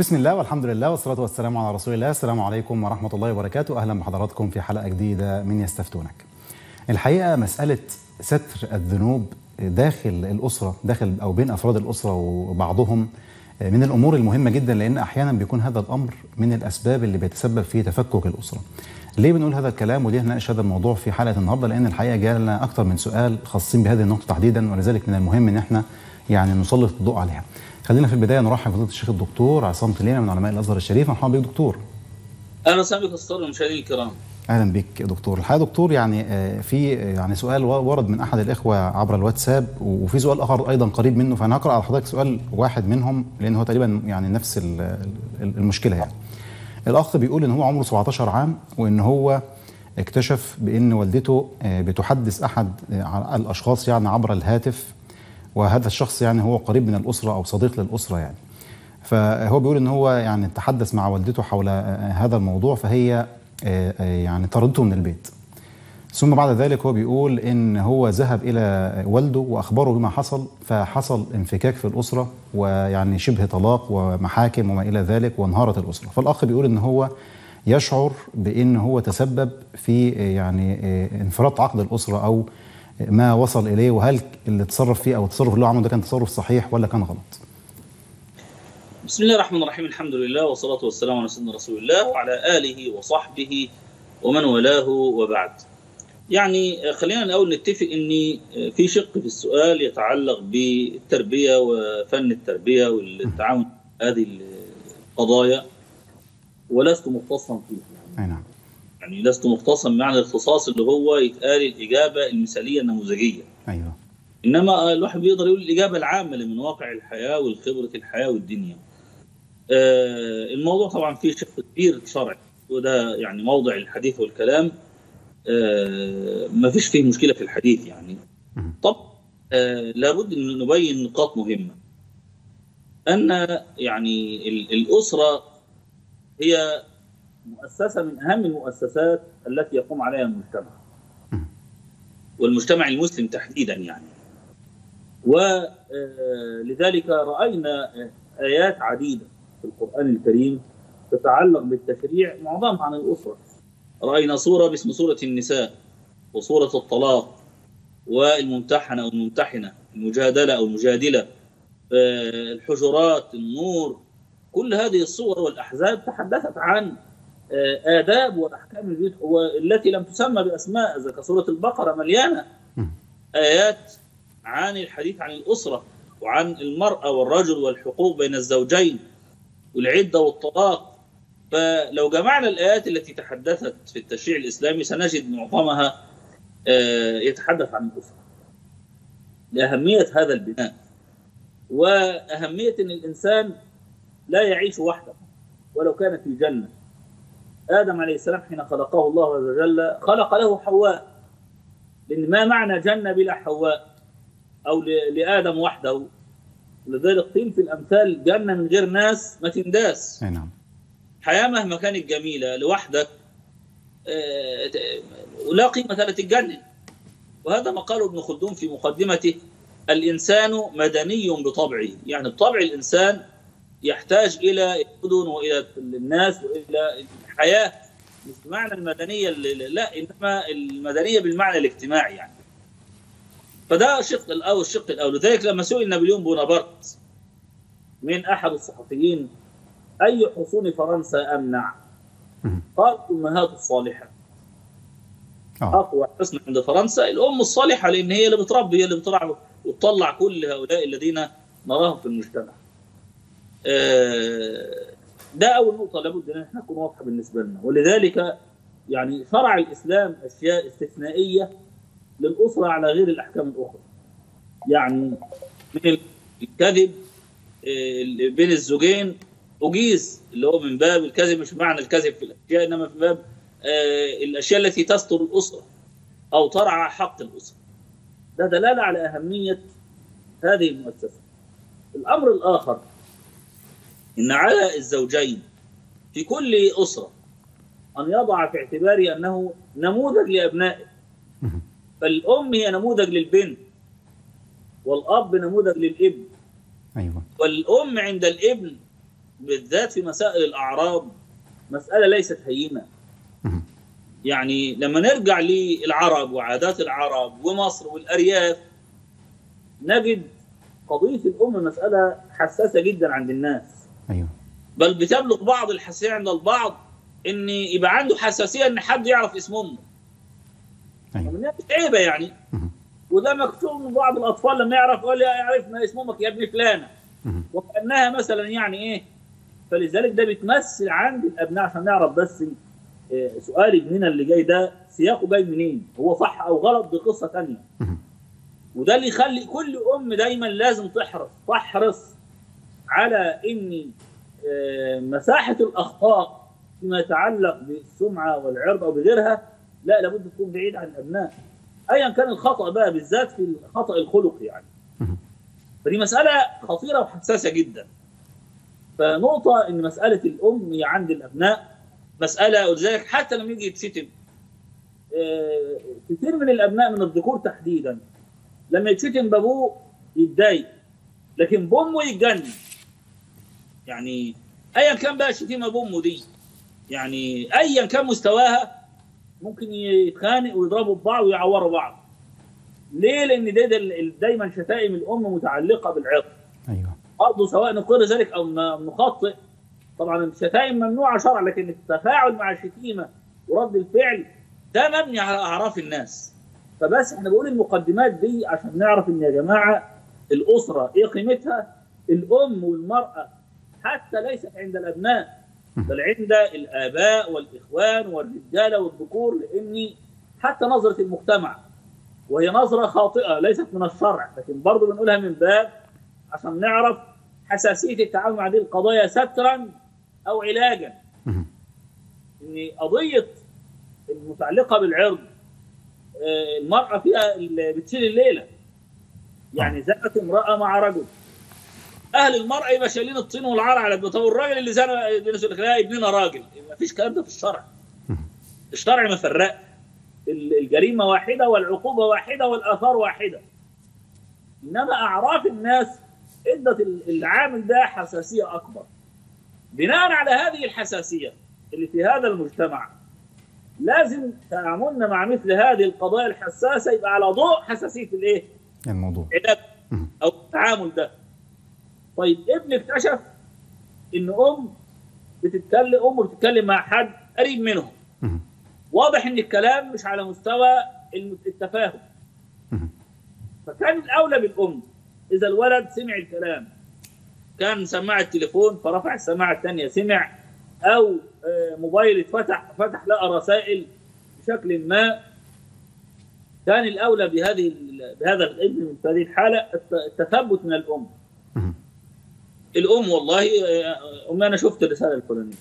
بسم الله والحمد لله والصلاة والسلام على رسول الله السلام عليكم ورحمة الله وبركاته أهلا بحضراتكم في حلقة جديدة من يستفتونك الحقيقة مسألة ستر الذنوب داخل الأسرة داخل أو بين أفراد الأسرة وبعضهم من الأمور المهمة جدا لأن أحيانا بيكون هذا الأمر من الأسباب اللي بيتسبب في تفكك الأسرة ليه بنقول هذا الكلام وليه هنناقش هذا الموضوع في حلقة النهاردة لأن الحقيقة جالنا أكثر من سؤال خاصين بهذه النقطة تحديدا ولذلك من المهم إن احنا يعني نسلط الضوء عليها خلينا في البدايه نرحب بفضيله الشيخ الدكتور عصام تلينا من علماء الازهر الشريف مرحبا بك دكتور اهلا وسهلا بك استاذ المشاهدين الكرام اهلا بك يا دكتور الحقيقه دكتور يعني في يعني سؤال ورد من احد الاخوه عبر الواتساب وفي سؤال اخر ايضا قريب منه فانا هقرا على حضرتك سؤال واحد منهم لان هو تقريبا يعني نفس المشكله يعني الاخ بيقول ان هو عمره 17 عام وان هو اكتشف بان والدته بتحدث احد الاشخاص يعني عبر الهاتف وهذا الشخص يعني هو قريب من الاسره او صديق للاسره يعني فهو بيقول ان هو يعني تحدث مع والدته حول هذا الموضوع فهي يعني طردته من البيت ثم بعد ذلك هو بيقول ان هو ذهب الى والده واخبره بما حصل فحصل انفكاك في الاسره ويعني شبه طلاق ومحاكم وما الى ذلك وانهارت الاسره فالاخ بيقول ان هو يشعر بان هو تسبب في يعني انفراط عقد الاسره او ما وصل اليه وهل اللي تصرف فيه او التصرف اللي هو عمله ده كان تصرف صحيح ولا كان غلط؟ بسم الله الرحمن الرحيم الحمد لله والصلاة والسلام على سيدنا رسول الله وعلى آله وصحبه ومن والاه وبعد يعني خلينا الأول نتفق أن في شق في السؤال يتعلق بالتربية وفن التربية والتعاون هذه القضايا ولست مختصا فيها أي نعم يعني لست مختصا بمعنى الاختصاص اللي هو يتقال الإجابة المثالية النموذجية أيوه إنما الواحد بيقدر يقول الإجابة العامة اللي من واقع الحياة والخبرة الحياة والدنيا آه الموضوع طبعا فيه شق كبير شرعي وده يعني موضع الحديث والكلام آه ما فيش فيه مشكلة في الحديث يعني طب آه لابد أن نبين نقاط مهمة أن يعني الأسرة هي مؤسسة من أهم المؤسسات التي يقوم عليها المجتمع والمجتمع المسلم تحديدا يعني ولذلك رأينا آيات عديدة في القرآن الكريم تتعلق بالتشريع معظمها عن الأسرة رأينا سورة باسم سورة النساء وسورة الطلاق والممتحنة والممتحنة المجادلة أو المجادلة الحجرات النور كل هذه الصور والأحزاب تحدثت عن آداب وأحكام البيوت والتي لم تسمى بأسماء زي كسورة البقرة مليانة آيات عن الحديث عن الأسرة وعن المرأة والرجل والحقوق بين الزوجين والعدة والطلاق فلو جمعنا الآيات التي تحدثت في التشريع الإسلامي سنجد معظمها يتحدث عن الأسرة لأهمية هذا البناء وأهمية أن الإنسان لا يعيش وحده ولو كان في جنة آدم عليه السلام حين خلقه الله عز وجل خلق له حواء لأن ما معنى جنة بلا حواء أو لآدم وحده لذلك قيل في الأمثال جنة من غير ناس ما تنداس نعم حياة مهما كانت جميلة لوحدك لا قيمة لها تتجنن وهذا ما قاله ابن خلدون في مقدمته الإنسان مدني بطبعه يعني بطبع الإنسان يحتاج إلى المدن وإلى الناس وإلى الحياة مش بمعنى المدنية لا إنما المدنية بالمعنى الاجتماعي يعني فده الشق الأول الشق الأول لذلك لما سئل نابليون بونابرت من أحد الصحفيين أي حصون فرنسا أمنع؟ قال الأمهات الصالحة أقوى حصن عند فرنسا الأم الصالحة لأن هي اللي بتربي هي اللي بترعى وتطلع كل هؤلاء الذين نراهم في المجتمع ده اول نقطه لابد ان احنا نكون واضحه بالنسبه لنا ولذلك يعني شرع الاسلام اشياء استثنائيه للاسره على غير الاحكام الاخرى يعني من الكذب بين الزوجين اجيز اللي هو من باب الكذب مش بمعنى الكذب في الاشياء انما في باب الاشياء التي تستر الاسره او ترعى حق الاسره ده دلاله على اهميه هذه المؤسسه الامر الاخر ان على الزوجين في كل اسره ان يضع في اعتباره انه نموذج لابنائه فالام هي نموذج للبنت والاب نموذج للابن ايوه والام عند الابن بالذات في مسائل الاعراض مساله ليست هينه مهم. يعني لما نرجع للعرب وعادات العرب ومصر والارياف نجد قضيه الام مساله حساسه جدا عند الناس ايوه بل بتبلغ بعض الحساسيه عند البعض ان يبقى عنده حساسيه ان حد يعرف اسم امه ايوه طب إنها مش عيبه يعني مهم. وده مكتوب من بعض الاطفال لما يعرف يقول لي عرفنا اسم امك يا ابن فلانه مهم. وكانها مثلا يعني ايه فلذلك ده بتمثل عند الابناء عشان نعرف بس آه، سؤال ابننا اللي جاي ده سياقه جاي منين هو صح او غلط دي قصه ثانيه مهم. وده اللي يخلي كل ام دايما لازم تحرص تحرص على ان آه، مساحه الاخطاء فيما يتعلق بالسمعه والعرض او بغيرها لا لابد تكون بعيد عن الابناء ايا كان الخطا بقى بالذات في الخطا الخلقي يعني مهم. فدي مساله خطيره وحساسه جدا فنقطه ان مساله الام هي عند الابناء مساله ولذلك حتى لما يجي يتشتم آه، كثير من الابناء من الذكور تحديدا لما يتشتم بابوه يتضايق لكن بامه يتجنن يعني ايا كان بقى الشتيمه بامه دي يعني ايا كان مستواها ممكن يتخانق ويضربوا ببعض ويعوروا بعض ليه؟ لان ده ده- دايما شتائم الام متعلقه بالعرض ايوه برضه سواء نقر ذلك او ن- نخطئ طبعا الشتائم ممنوعه شرعا لكن التفاعل مع الشتيمه ورد الفعل ده مبني على اعراف الناس فبس احنا بقول المقدمات دي عشان نعرف ان يا جماعه الاسره ايه قيمتها الام والمراه حتى ليست عند الابناء بل عند الاباء والاخوان والرجاله والذكور لان حتى نظره المجتمع وهي نظره خاطئه ليست من الشرع لكن برضه بنقولها من باب عشان نعرف حساسيه التعامل مع هذه القضايا سترا او علاجا مهم. ان قضيه المتعلقه بالعرض آه، المراه فيها اللي بتشيل الليله يعني زنت امراه مع رجل اهل المراه يبقى شايلين الطين والعار على ابنه طب الراجل اللي زنى الناس يقول لك لا ابننا راجل ما فيش كلام ده في الشرع الشرع ما فرق ال- الجريمه واحده والعقوبه واحده والاثار واحده انما اعراف الناس ادت ال- العامل ده حساسيه اكبر بناء على هذه الحساسيه اللي في هذا المجتمع لازم تعاملنا مع مثل هذه القضايا الحساسه يبقى على ضوء حساسيه الايه؟ الموضوع العلاج مهم. او التعامل ده. طيب ابن اكتشف ان ام بتتكلم ام بتتكلم مع حد قريب منهم. مهم. واضح ان الكلام مش على مستوى الم- التفاهم. مهم. فكان الاولى بالام اذا الولد سمع الكلام كان سماعه التليفون فرفع السماعه الثانيه سمع او آه، موبايل اتفتح فتح لقى رسائل بشكل ما كان الاولى بهذه ال- بهذا الابن في هذه الحاله الت- التثبت من الام مهم. الام والله آه، امي انا شفت الرساله الفلانيه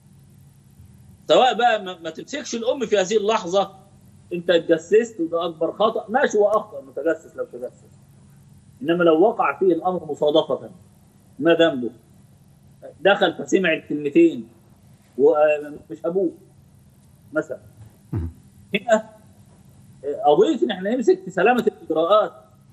سواء بقى ما, ما تمسكش الام في هذه اللحظه انت اتجسست وده اكبر خطا ماشي هو اخطا متجسس لو تجسس انما لو وقع فيه الامر مصادفه ما ذنبه دخل فسمع الكلمتين ومش ابوه مثلا مهم. هنا قضيه ان احنا نمسك في سلامه الاجراءات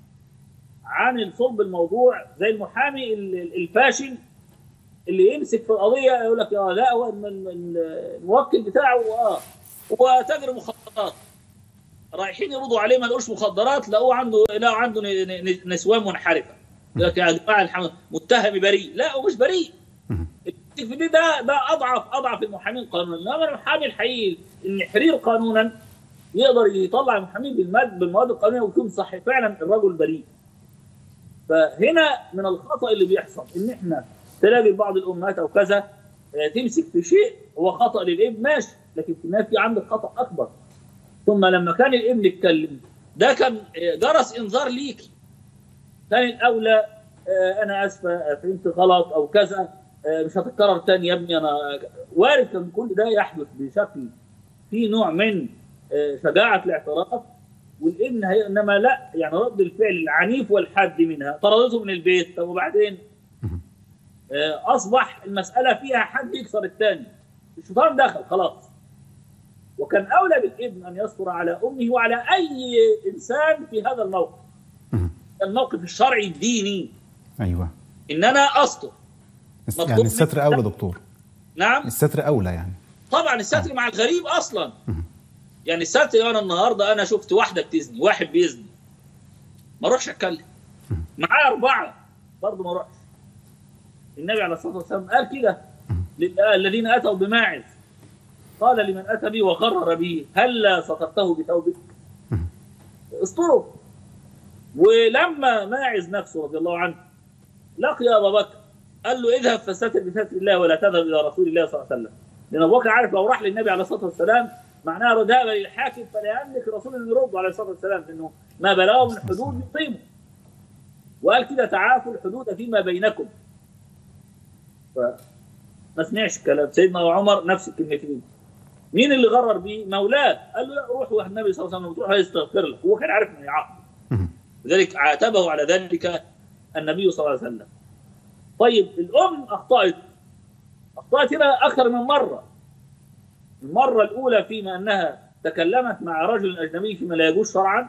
عن صلب الموضوع زي المحامي ال- ال- الفاشل اللي يمسك في القضيه يقول لك اه لا هو الم- الم- الموكل بتاعه اه هو تاجر مخدرات رايحين يرضوا عليه ما لقوش مخدرات لقوه عنده لا عنده ن- ن- نسوان منحرفه يقول لك يا جماعه الحم- متهم بريء لا هو مش بريء مهم. في دي ده ده اضعف اضعف المحامين قانونا انما المحامي الحقيقي الحرير قانونا يقدر يطلع المحامين بالماد بالمواد القانونيه ويكون صح فعلا الرجل بريء فهنا من الخطا اللي بيحصل ان احنا تلاقي بعض الامهات او كذا آه، تمسك في شيء هو خطا للابن ماشي لكن في النهايه في عندك خطا اكبر ثم لما كان الابن يتكلم ده كان آه، جرس انذار ليكي كان الاولى آه، انا اسفه آه، فهمت غلط او كذا آه، مش هتتكرر تاني يا ابني انا وارد كان كل ده يحدث بشكل في نوع من آه، شجاعه الاعتراف والابن هي انما لا يعني رد الفعل العنيف والحاد منها طردته من البيت طب وبعدين مهم. آه، اصبح المساله فيها حد يكسر الثاني الشيطان دخل خلاص وكان اولى بالابن ان يصبر على امه وعلى اي انسان في هذا الموقف مهم. الموقف الشرعي الديني ايوه ان انا استر يعني مطلوب الستر منك- اولى دكتور نعم الستر اولى يعني طبعا الستر مع الغريب اصلا يعني الستر انا النهارده انا شفت واحده بتزني واحد بيزني ما اروحش اتكلم معايا اربعه برضه ما اروحش النبي عليه الصلاه والسلام قال كده لل- الذين اتوا بماعز قال لمن اتى به وقرر به هلا سترته بثوبك استره ولما ماعز نفسه رضي الله عنه لقي ابا بكر قال له اذهب فاستتر بستر الله ولا تذهب الى رسول الله صلى الله عليه وسلم لان ابو بكر عارف لو راح للنبي عليه الصلاه والسلام معناها ذهب للحاكم فلا يملك الرسول ان يرد عليه الصلاه والسلام انه ما بلغه من حدود يقيمه وقال كده تعافوا الحدود فيما بينكم فما سمعش الكلام سيدنا عمر نفس الكلمتين مين اللي غرر بيه؟ مولاه قال له لا روح واحد النبي صلى الله عليه وسلم تروح هيستغفر لك هو كان عارف انه يعاقب لذلك عاتبه على ذلك النبي صلى الله عليه وسلم طيب الام اخطات اخطات هنا اكثر من مره المره الاولى فيما انها تكلمت مع رجل اجنبي فيما لا يجوز شرعا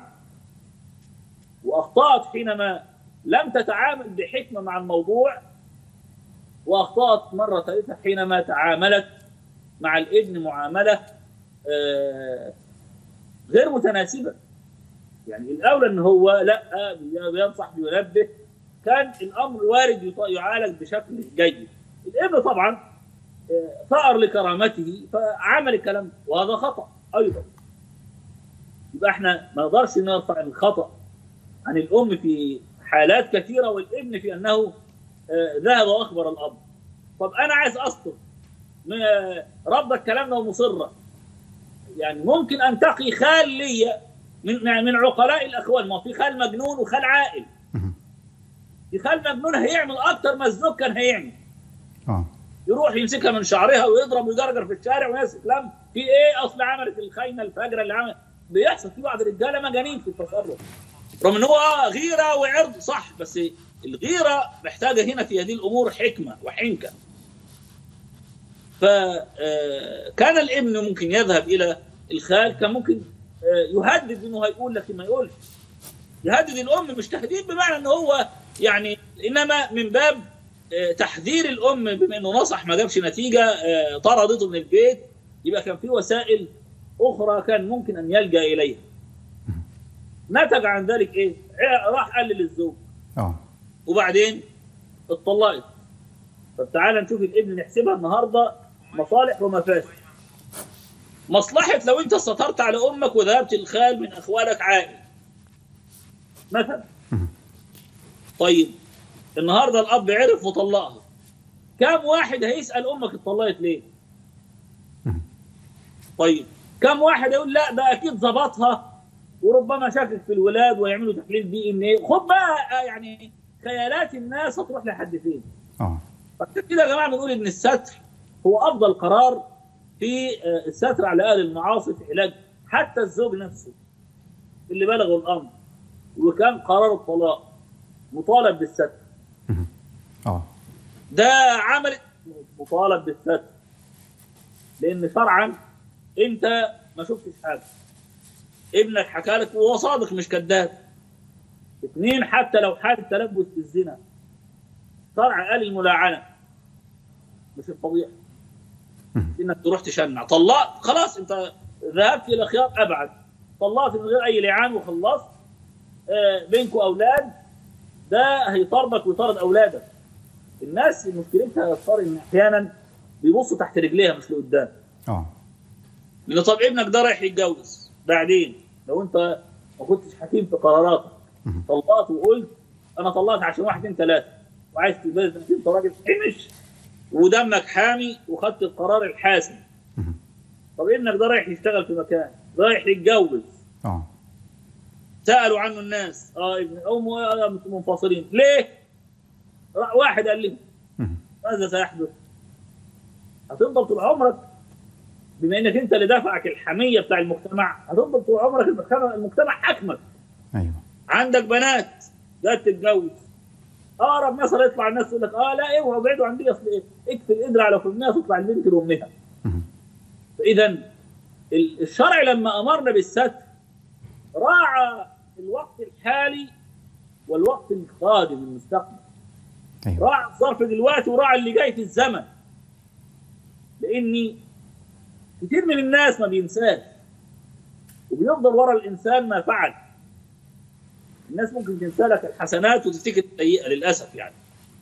واخطات حينما لم تتعامل بحكمه مع الموضوع واخطات مره ثالثه حينما تعاملت مع الابن معامله آه، غير متناسبه يعني الاولى ان هو لا بينصح بينبه كان الامر وارد يط- يعالج بشكل جيد الابن طبعا آه، ثأر لكرامته فعمل الكلام ده، وهذا خطا ايضا يبقى احنا ما نقدرش نرفع الخطا عن الام في حالات كثيره والابن في انه آه، ذهب واخبر الاب طب انا عايز اسقط م- رفض الكلام ده ومصره يعني ممكن انتقي خال لي من من عقلاء الاخوال ما هو في خال مجنون وخال عاقل في خال مجنون هيعمل اكتر ما الزوج كان هيعمل اه يروح يمسكها من شعرها ويضرب ويجرجر في الشارع وناس كلام في ايه اصل عملت الخاينه الفجره اللي عملت بيحصل في بعض الرجاله مجانين في التصرف رغم ان هو اه غيره وعرض صح بس الغيره محتاجه هنا في هذه الامور حكمه وحنكه فكان الابن ممكن يذهب الى الخال كان ممكن آه، يهدد انه هيقول لكن ما يقولش يهدد الام مش تهديد بمعنى ان هو يعني انما من باب آه، تحذير الام بما انه نصح ما جابش نتيجه آه، طردته من البيت يبقى كان في وسائل اخرى كان ممكن ان يلجا اليها نتج عن ذلك ايه؟ ع- راح قال للزوج اه وبعدين اتطلقت طب تعالى نشوف الابن نحسبها النهارده مصالح ومفاسد مصلحة لو انت سطرت على امك وذهبت الخال من اخوالك عائل مثلا طيب النهارده الاب عرف وطلقها كم واحد هيسال امك اتطلقت ليه؟ طيب كم واحد يقول لا ده اكيد ظبطها وربما شكك في الولاد ويعملوا تحليل دي ان ايه خد بقى آه، يعني خيالات الناس هتروح لحد فين اه فعشان كده يا جماعه بنقول ان الستر هو افضل قرار في آه، الستر على اهل المعاصي في علاج حتى الزوج نفسه اللي بلغوا الامر وكان قرار الطلاق مطالب بالستر اه ده عمل مطالب بالستر لان شرعا انت ما شفتش حاجه ابنك حكى لك وهو صادق مش كذاب اثنين حتى لو حال تلبس بالزنا شرع قال الملاعنه مش الفضيحه انك تروح تشنع طلقت خلاص انت ذهبت الى خيار ابعد طلقت من غير اي لعان وخلصت آه، بينكوا اولاد ده هيطاردك ويطارد اولادك الناس مشكلتها صار ان احيانا بيبصوا تحت رجليها مش لقدام اه لان طب ابنك ده رايح يتجوز بعدين لو انت ما كنتش حكيم في قراراتك طلقت وقلت انا طلقت عشان واحد اثنين ثلاثه وعايز تتجوز انت راجل حمش ودمك حامي وخدت القرار الحاسم طب ابنك ده رايح يشتغل في مكان رايح يتجوز اه سالوا عنه الناس اه ابن امه منفصلين ليه؟ را- واحد قال لهم مم. ماذا سيحدث؟ هتفضل طول عمرك بما انك انت اللي دفعك الحميه بتاع المجتمع هتفضل طول عمرك المجتمع المجتمع حكمك ايوه عندك بنات جات تتجوز اقرب مثلا يطلع الناس تقول لك اه لا اوعوا ابعدوا عن دي اصل ايه؟ اكفي القدر على فمها تطلع البنت لامها مم. فاذا ال- الشرع لما امرنا بالستر راعى الوقت الحالي والوقت القادم المستقبل أيوة. راعي الظرف دلوقتي وراعي اللي جاي في الزمن لاني كتير من الناس ما بينساش وبيفضل ورا الانسان ما فعل الناس ممكن تنسى لك الحسنات وتفتكر السيئه للاسف يعني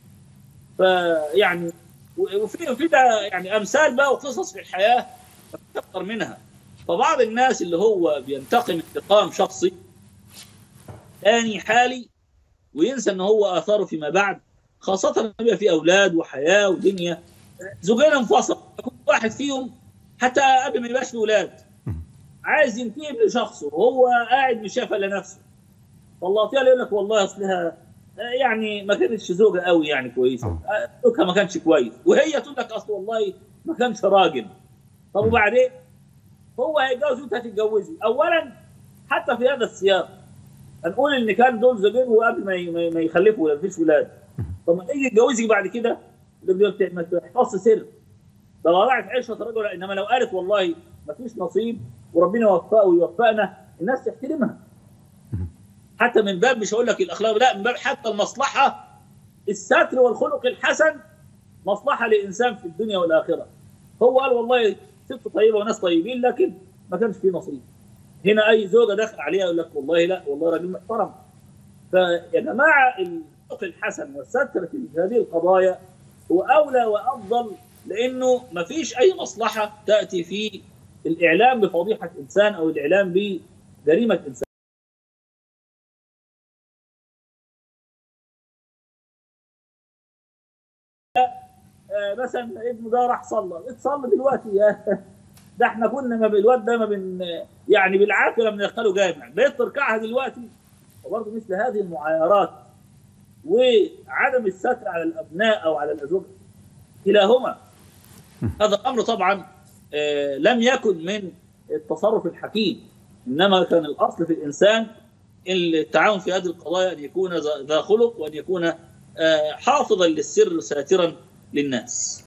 فيعني وفي في ده يعني امثال بقى وقصص في الحياه اكثر منها فبعض الناس اللي هو بينتقم انتقام شخصي ثاني حالي وينسى ان هو اثاره فيما بعد خاصه لما يبقى في اولاد وحياه ودنيا زوجين انفصل كل واحد فيهم حتى قبل ما يبقاش في اولاد عايز ينتقم لشخصه وهو قاعد مش شايف الا نفسه والله يقول لك والله اصلها يعني ما كانتش زوجه قوي يعني كويسه زوجها ما كانش كويس وهي تقول لك اصل والله ما كانش راجل طب وبعدين هو هيتجوز وانت هتتجوزي اولا حتى في هذا السياق هنقول ان كان دول زوجين وقبل ما ما يخلفوا ولا فيش ولاد طب ما تيجي تتجوزي بعد كده ما تحفظش سر ده ضاعت عيشه رجل انما لو قالت والله ما فيش نصيب وربنا يوفقه ويوفقنا الناس تحترمها حتى من باب مش هقول لك الاخلاق لا من باب حتى المصلحه الستر والخلق الحسن مصلحه لانسان في الدنيا والاخره هو قال والله ست طيبه وناس طيبين لكن ما كانش في نصيب هنا اي زوجه دخل عليها يقول لك والله لا والله راجل محترم فيا جماعه الخلق الحسن والستر في هذه القضايا هو اولى وافضل لانه ما فيش اي مصلحه تاتي في الاعلام بفضيحه انسان او الاعلام بجريمه انسان مثلا ابنه ده راح صلى اتصلى دلوقتي يا ده احنا كنا ما الواد ده ما بن يعني بالعافيه لما ندخله جامع بقيت تركعها دلوقتي وبرضه مثل هذه المعايرات وعدم الستر على الابناء او على الازواج كلاهما هذا الامر طبعا آه لم يكن من التصرف الحكيم انما كان الاصل في الانسان التعاون في هذه القضايا ان يكون ذا خلق وان يكون آه حافظا للسر ساترا للناس